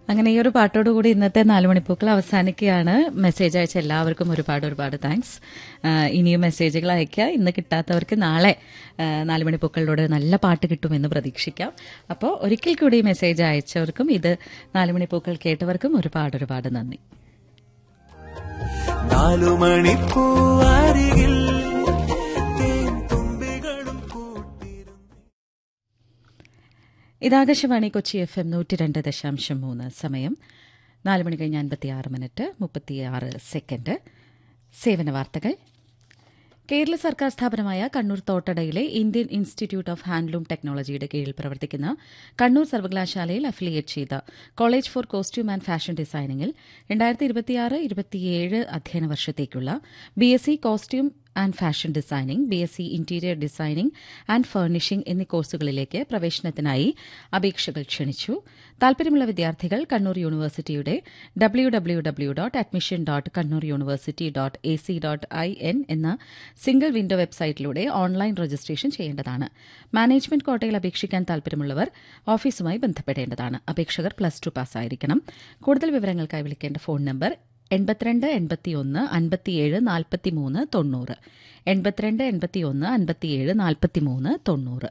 അങ്ങനെ ഈ ഒരു പാട്ടോടുകൂടി ഇന്നത്തെ നാലുമണിപ്പൂക്കൾ അവസാനിക്കുകയാണ് മെസ്സേജ് അയച്ച എല്ലാവർക്കും ഒരുപാട് ഒരുപാട് താങ്ക്സ് ഇനിയും മെസ്സേജുകൾ അയക്കുക ഇന്ന് കിട്ടാത്തവർക്ക് നാളെ ആ, നാലുമണിപ്പൂക്കളിലൂടെ നല്ല പാട്ട് കിട്ടുമെന്ന് പ്രതീക്ഷിക്കാം അപ്പോൾ ഒരിക്കൽ കൂടി മെസ്സേജ് അയച്ചവർക്കും ഇത് നാലുമണിപ്പൂക്കൾ കേട്ടവർക്കും ഒരുപാട് ഒരുപാട് നന്ദി നാലുമണിപ്പൂവാരികിൽ തേൻ തുമ്പികളും കൂട്ടിരും ഇതാകാശവാണി കൊച്ചി എഫ് എം നൂറ്റി രണ്ട് ദശാംശം മൂന്ന് സമയം നാല് മണി കഴിഞ്ഞ് അൻപത്തിയാറ് മിനിറ്റ് മുപ്പത്തിയാറ് സെക്കൻഡ് സേവന വാർത്തകൾ കേരള സർക്കാർ സ്ഥാപനമായ കണ്ണൂർ തോട്ടടയിലെ ഇന്ത്യൻ ഇൻസ്റ്റിറ്റ്യൂട്ട് ഓഫ് ഹാൻഡ്ലൂം ടെക്നോളജിയുടെ കീഴിൽ പ്രവർത്തിക്കുന്ന കണ്ണൂർ സർവകലാശാലയിൽ അഫിലിയേറ്റ് ചെയ്ത college for costume and fashion ഡിസൈനിംഗിൽ രണ്ടായിരത്തി ഇരുപത്തിയാറ് ഇരുപത്തിയേഴ് അധ്യയന വർഷത്തേക്കുള്ള B S C costume and fashion designing B S C interior designing and furnishing എന്നീ കോഴ്സുകളിലേക്ക് പ്രവേശനത്തിനായി അപേക്ഷകൾ ക്ഷണിച്ചു താൽപര്യമുള്ള വിദ്യാർത്ഥികൾ കണ്ണൂർ യൂണിവേഴ്സിറ്റിയുടെ W W W dot admission dot Kannur university dot A C dot I N എന്ന സിംഗിൾ വിൻഡോ വെബ്സൈറ്റിലൂടെ ഓൺലൈൻ രജിസ്ട്രേഷൻ ചെയ്യേണ്ടതാണ് മാനേജ്മെന്റ് കോട്ടയിൽ അപേക്ഷിക്കാൻ താൽപര്യമുള്ളവർ ഓഫീസുമായി ബന്ധപ്പെടേണ്ടതാണ് അപേക്ഷകർ പ്ലസ് ടു പാസ്സായിരിക്കണം കൂടുതൽ വിവരങ്ങൾക്കായി വിളിക്കേണ്ട ഫോൺ നമ്പർ എൺപത്തിരണ്ട് എൺപത്തിയൊന്ന് അൻപത്തിയേഴ് നാൽപ്പത്തിമൂന്ന് തൊണ്ണൂറ് എൺപത്തിരണ്ട് എൺപത്തിയൊന്ന് അൻപത്തിയേഴ് നാൽപ്പത്തിമൂന്ന് തൊണ്ണൂറ്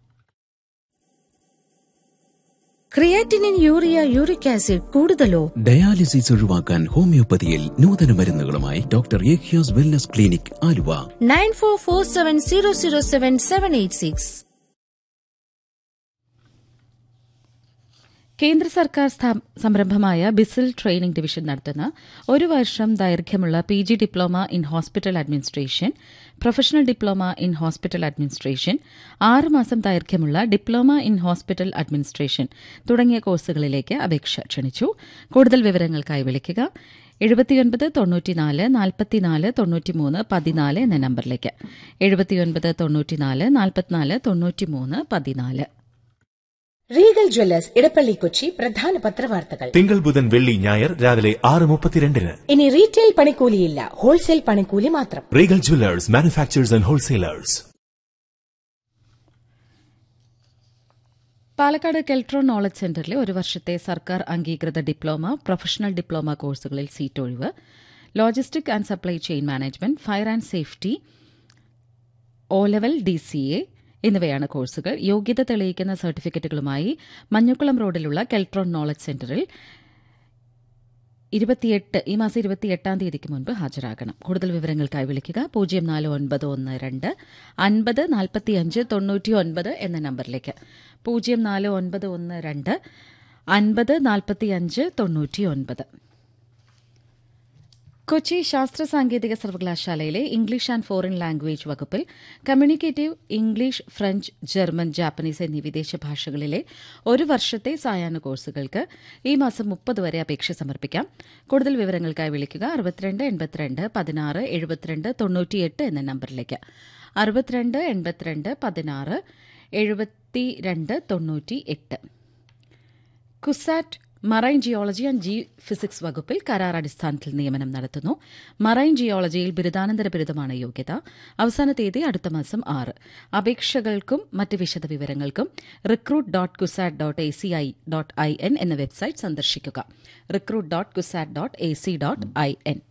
ക്രിയാറ്റിനിൻ യൂറിയ യൂറിക് ആസിഡ് കൂടുതലോ ഡയാലിസിസ് ഒഴിവാക്കാൻ ഹോമിയോപ്പതിയിൽ നൂതന മരുന്നുകളുമായി ഡോക്ടർ ഏഖ്യാസ് wellness clinic Aluva nine four four seven zero zero seven seven eight six കേന്ദ്ര സർക്കാർ സ്ഥാ- സംരംഭമായ ബിസിൽ ട്രെയിനിംഗ് ഡിവിഷൻ നടത്തുന്ന ഒരു വർഷം ദൈർഘ്യമുള്ള P G diploma in hospital administration professional diploma in hospital administration ആറ് മാസം ദൈർഘ്യമുള്ള ഡിപ്ലോമ ഇൻ ഹോസ്പിറ്റൽ അഡ്മിനിസ്ട്രേഷൻ തുടങ്ങിയ കോഴ്സുകളിലേക്ക് അപേക്ഷ ക്ഷണിച്ചു കൂടുതൽ വിവരങ്ങൾക്കായി വിളിക്കുക എഴുപത്തിയൊൻപത് തൊണ്ണൂറ്റിനാല് നാൽപ്പത്തിനാല് തൊണ്ണൂറ്റിമൂന്ന് പതിനാല് എന്ന നമ്പറിലേക്ക് എഴുപത്തിയൊൻപത് തൊണ്ണൂറ്റിനാല് നാൽപ്പത്തിനാല് തൊണ്ണൂറ്റിമൂന്ന് പതിനാല് റീഗൽ ജ്വല്ലേഴ്സ് ഇടപ്പള്ളി കൊച്ചി പ്രധാന പത്രവാർത്തകൾ തിങ്കൾ ബുധൻ വെള്ളി ഞായർ രാവിലെ ആറ് മുപ്പത്തിരണ്ടിന് ഇനി റീറ്റെയിൽ പണിക്കൂലിയില്ല ഹോൾസെയിൽ പണിക്കൂലി മാത്രം Regal Jewellers manufacturers and wholesalers Palakkad Keltron knowledge സെന്ററിലെ ഒരു വർഷത്തെ സർക്കാർ അംഗീകൃത ഡിപ്ലോമ പ്രൊഫഷണൽ ഡിപ്ലോമ കോഴ്സുകളിൽ സീറ്റ് ഒഴിവ് logistic and supply chain management fire and safety O level D C A എന്നിവയാണ് കോഴ്സുകൾ യോഗ്യത തെളിയിക്കുന്ന സർട്ടിഫിക്കറ്റുകളുമായി മഞ്ഞക്കുളം റോഡിലുള്ള കെൽട്രോൺ നോളജ് സെന്ററിൽ ഇരുപത്തിയെട്ട് ഈ മാസം ഇരുപത്തിയെട്ടാം തീയതിക്ക് മുൻപ് ഹാജരാകണം കൂടുതൽ വിവരങ്ങൾക്കായി വിളിക്കുക പൂജ്യം നാല് ഒൻപത് ഒന്ന് രണ്ട് അൻപത് നാൽപ്പത്തിയഞ്ച് തൊണ്ണൂറ്റി ഒൻപത് എന്ന നമ്പറിലേക്ക് പൂജ്യം നാല് ഒൻപത് ഒന്ന് രണ്ട് അൻപത് നാൽപ്പത്തിയഞ്ച് തൊണ്ണൂറ്റി ഒൻപത് കൊച്ചി ശാസ്ത്ര സാങ്കേതിക സർവകലാശാലയിലെ ഇംഗ്ലീഷ് ആൻഡ് ഫോറിൻ ലാംഗ്വേജ് വകുപ്പിൽ communicative English French German Japanese എന്നീ വിദേശ ഭാഷകളിലെ ഒരു വർഷത്തെ സായാഹ്ന കോഴ്സുകൾക്ക് ഈ മാസം മുപ്പത് വരെ അപേക്ഷ സമർപ്പിക്കാം കൂടുതൽ വിവരങ്ങൾക്കായി വിളിക്കുക അറുപത്തിരണ്ട് എൺപത്തിരണ്ട് പതിനാറ് എഴുപത്തിരണ്ട് തൊണ്ണൂറ്റിയെട്ട് എന്ന നമ്പറിലേക്ക് അറുപത്തിരണ്ട് എൺപത്തിരണ്ട് പതിനാറ് എഴുപത്തിരണ്ട് തൊണ്ണൂറ്റി എട്ട് CUSAT marine geology and geophysics വകുപ്പിൽ കരാർ അടിസ്ഥാനത്തിൽ നിയമനം നടത്തുന്നു മറൈൻ ജിയോളജിയിൽ ബിരുദാനന്തര ബിരുദമാണ് യോഗ്യത അവസാന തീയതി അടുത്ത മാസം ആറ് അപേക്ഷകൾക്കും മറ്റ് വിശദവിവരങ്ങൾക്കും recruit dot CUSAT dot A C I dot I N എന്ന വെബ്സൈറ്റ് സന്ദർശിക്കുക recruit dot CUSAT dot A C dot I N